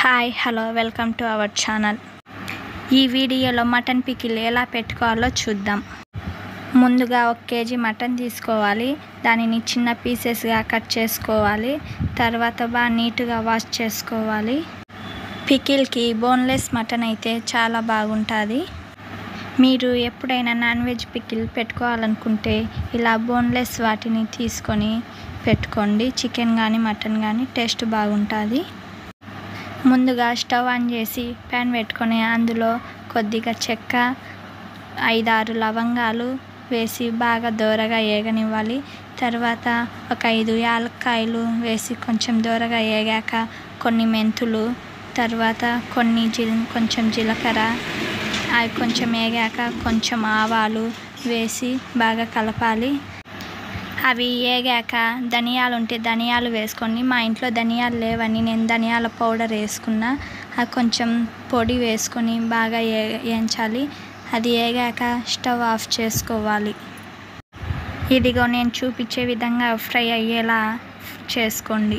hi hello welcome to our channel ఈ వీడియోలో mutton pickle ఎలా పెట్టుకోవాలో చూద్దాం ముందుగా ఒక కేజీ మటన్ తీసుకోవాలి దానిని చిన్న పీసెస్గా కట్ చేసుకోవాలి తర్వాత బాగా నీట్గా వాష్ చేసుకోవాలి పికిల్కి బోన్లెస్ మటన్ అయితే చాలా బాగుంటుంది మీరు ఎప్పుడైనా నాన్ వెజ్ పికిల్ పెట్టుకోవాలనుకుంటే ఇలా బోన్లెస్ వాటిని తీసుకొని పెట్టుకోండి చికెన్ కానీ మటన్ కానీ టేస్ట్ బాగుంటుంది ముందుగా స్టవ్ ఆన్ చేసి ప్యాన్ పెట్టుకొని అందులో కొద్దిగా చెక్క ఐదారు లవంగాలు వేసి బాగా దోరగా ఏగనివ్వాలి తర్వాత ఒక ఐదు యాలక్కాయలు వేసి కొంచెం దోరగా ఏగాక కొన్ని మెంతులు తర్వాత కొన్ని జీ కొంచెం జీలకర్ర అవి కొంచెం వేగాక కొంచెం ఆవాలు వేసి బాగా కలపాలి అవి వేగాక ధనియాలు ఉంటే ధనియాలు వేసుకోండి మా ఇంట్లో ధనియాలు లేవని నేను ధనియాల పౌడర్ వేసుకున్నా అది కొంచెం పొడి వేసుకొని బాగా ఏ వేయించాలి అది వేగాక స్టవ్ ఆఫ్ చేసుకోవాలి ఇదిగో నేను చూపించే విధంగా ఫ్రై అయ్యేలా చేసుకోండి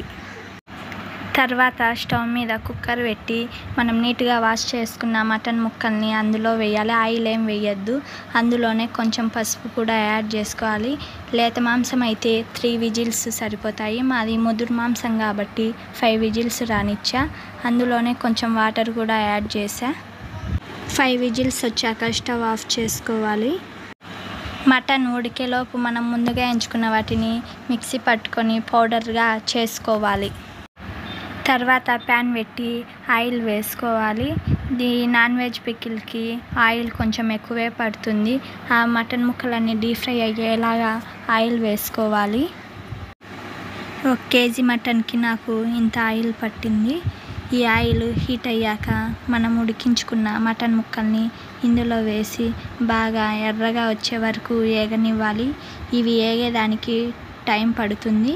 తర్వాత స్టవ్ మీద కుక్కర్ పెట్టి మనం నీట్గా వాష్ చేసుకున్న మటన్ ముక్కల్ని అందులో వేయాలి ఆయిల్ ఏం వేయద్దు అందులోనే కొంచెం పసుపు కూడా యాడ్ చేసుకోవాలి లేత మాంసం అయితే త్రీ విజిల్స్ సరిపోతాయి మాది ముదురు మాంసం కాబట్టి ఫైవ్ విజిల్స్ రానిచ్చా అందులోనే కొంచెం వాటర్ కూడా యాడ్ చేసా ఫైవ్ విజిల్స్ వచ్చాక స్టవ్ ఆఫ్ చేసుకోవాలి మటన్ ఉడికేలోపు మనం ముందుగా ఎంచుకున్న వాటిని మిక్సీ పట్టుకొని పౌడర్గా చేసుకోవాలి తర్వాత ప్యాన్ పెట్టి ఆయిల్ వేసుకోవాలి ఈ నాన్ వెజ్ పికిల్కి ఆయిల్ కొంచెం ఎక్కువే పడుతుంది ఆ మటన్ ముక్కలన్నీ డీప్ ఫ్రై అయ్యేలాగా ఆయిల్ వేసుకోవాలి ఒక కేజీ మటన్కి నాకు ఇంత ఆయిల్ పట్టింది ఈ ఆయిల్ హీట్ అయ్యాక మనం ఉడికించుకున్న మటన్ ముక్కల్ని ఇందులో వేసి బాగా ఎర్రగా వచ్చే వరకు ఏగనివ్వాలి ఇవి ఏగేదానికి టైం పడుతుంది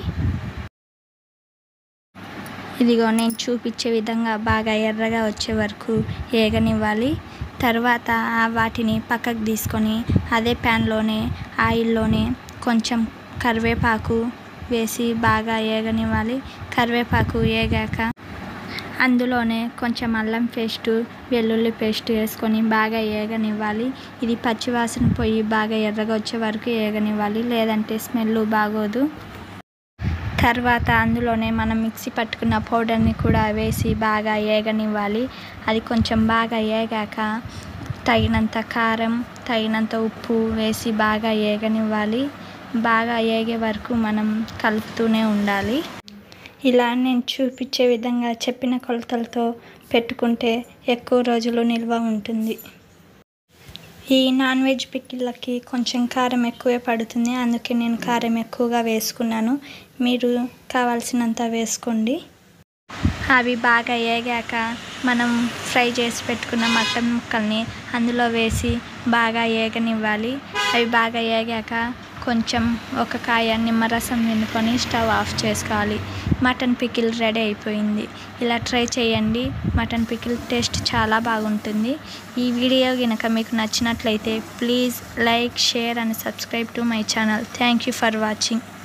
ఇదిగో నేను చూపించే విధంగా బాగా ఎర్రగా వచ్చే వరకు ఏగనివ్వాలి తర్వాత వాటిని పక్కకు తీసుకొని అదే ప్యాన్లోనే ఆయిల్లోనే కొంచెం కరివేపాకు వేసి బాగా ఏగనివ్వాలి కరివేపాకు ఏగాక అందులోనే కొంచెం అల్లం పేస్టు వెల్లుల్లి పేస్ట్ వేసుకొని బాగా ఏగనివ్వాలి ఇది పచ్చివాసన పోయి బాగా ఎర్రగా వచ్చే వరకు ఏగనివ్వాలి లేదంటే స్మెల్ బాగోదు తర్వాత అందులోనే మనం మిక్సీ పట్టుకున్న పౌడర్ని కూడా వేసి బాగా ఏగనివ్వాలి అది కొంచెం బాగా ఏగాక తగినంత కారం తగినంత ఉప్పు వేసి బాగా ఏగనివ్వాలి బాగా ఏగే వరకు మనం కలుపుతూనే ఉండాలి ఇలా నేను చూపించే విధంగా చెప్పిన కొలతలతో పెట్టుకుంటే ఎక్కువ రోజులు నిల్వ ఉంటుంది ఈ నాన్ వెజ్ పిక్కిళ్ళకి కొంచెం కారం ఎక్కువే పడుతుంది అందుకే నేను కారం ఎక్కువగా వేసుకున్నాను మీరు కావాల్సినంత వేసుకోండి అవి బాగా ఏగాక మనం ఫ్రై చేసి పెట్టుకున్న మటన్ ముక్కల్ని అందులో వేసి బాగా ఏగనివ్వాలి అవి బాగా ఏగాక కొంచెం ఒక కాయ నిమ్మరసం నిండుకొని స్టవ్ ఆఫ్ చేసుకోవాలి మటన్ పికిల్ రెడీ అయిపోయింది ఇలా ట్రై చేయండి మటన్ పికిల్ టేస్ట్ చాలా బాగుంటుంది ఈ వీడియో కనుక మీకు నచ్చినట్లయితే please like share and subscribe to my channel thank you for watching